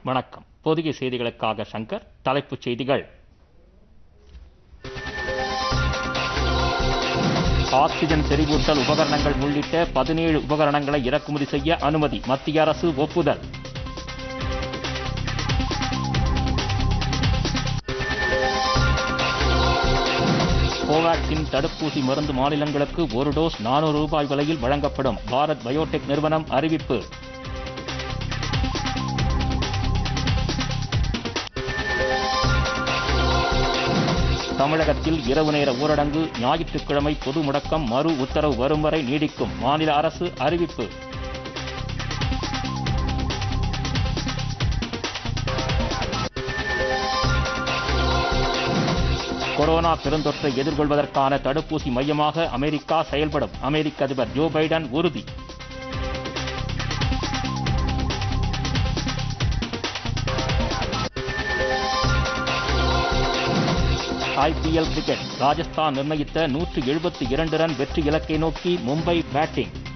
வணக்கம் பொதிகை செய்திகளுக்காக சங்கர் தலைப்புச் செய்திகள் ஆக்சிஜன் செறிவூட்டல் உபகரணங்கள் உள்ளிட்ட பதினேழு உபகரணங்களை இறக்குமதி செய்ய அனுமதி மத்திய அரசு ஒப்புதல் கோவாக்சின் தடுப்பூசி மருந்து மாநிலங்களுக்கு ஒரு டோஸ் நானூறு ரூபாய் விலையில் வழங்கப்படும் பாரத் பயோடெக் நிறுவனம் அறிவிப்பு தமிழகத்தில் இரவு நேர ஊரடங்கு ஞாயிற்றுக்கிழமை பொது முடக்கம் மறு உத்தரவு வரும் வரை நீடிக்கும் மாநில அரசு அறிவிப்பு கொரோனா பெருந்தொற்றை எதிர்கொள்வதற்கான தடுப்பூசி மையமாக அமெரிக்கா செயல்படும் அமெரிக்க அதிபர் ஜோ பைடன் உறுதி ஐபிஎல் கிரிக்கெட் ராஜஸ்தான் நிர்ணயித்த நூற்று எழுபத்தி இரண்டு ரன் வெற்றி இலக்கை நோக்கி மும்பை பேட்டிங்